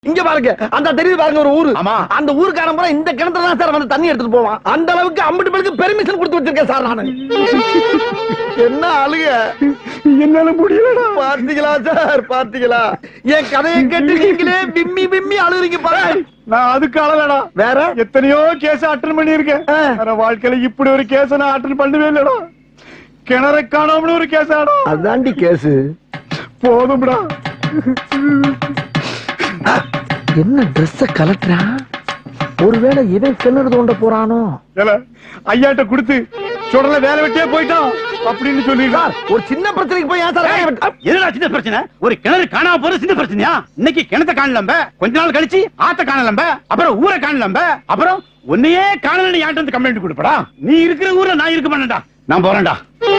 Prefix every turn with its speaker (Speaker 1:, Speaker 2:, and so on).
Speaker 1: இங்க பாருங்க அந்த தெரியுது பாருங்க ஒரு ஊரு
Speaker 2: ஆமா.
Speaker 1: அந்த ஊருக்காரன் பூரா இந்த கிணத்துல தான் சார் வந்து தண்ணி எடுத்துட்டு போவான் அந்த அளவுக்கு அம்பிட்டு பேருக்கு பெர்மிஷன் கொடுத்து வச்சிருக்கேன் சார் நானு என்ன அழுக
Speaker 2: என்னால முடியலடா
Speaker 1: பாத்தீங்களா சார் பாத்தீங்களா என் கதையை கேட்டு நீங்களே விம்மி விம்மி அழுகுறீங்க பாருங்க
Speaker 2: நான் அதுக்கு அழலடா
Speaker 1: வேற
Speaker 2: எத்தனையோ கேஸ் அட்டன் பண்ணியிருக்கேன்
Speaker 1: ஆ.
Speaker 2: ஆனா வாழ்க்கையில இப்படி ஒரு கேஸ் நான் அட்டன் பண்ணவே இல்லடா கிணற காணாமனு ஒரு கேஸ் ஆடா
Speaker 1: அதாண்டி கேசு
Speaker 2: போதும்டா
Speaker 1: என்ன ட்ரெஸ்ஸ கலட்டுறான் ஒருவேளை இவன் கிணறு தோண்ட போறானோ
Speaker 2: ஏல, ஐயாட்ட கொடுத்து சுடல வேலை வெட்டியே போயிட்டான் அப்படின்னு சொல்லிருக்கார்
Speaker 1: சார் ஒரு சின்ன பிரச்சனைக்கு போய் ஏன் சார் வேலையை விட்டு-
Speaker 3: என்னடா சின்ன பிரச்சனை ஒரு கிணறு காணாம போறது சின்ன பிரச்சனையா இன்னைக்கு கிணத்த காணலம்ப கொஞ்ச நாள் கழிச்சு ஆத்த காணலம்ப அப்புறம் ஊரை காணலம்ப அப்புறம் உன்னையே காணலன்னு யார்ட்ட வந்து கம்ப்ளைண்ட் கொடுப்படா நீ இருக்கிற ஊர்ல நான் இருக்க மாட்டேன்டா நான் போறேன்டா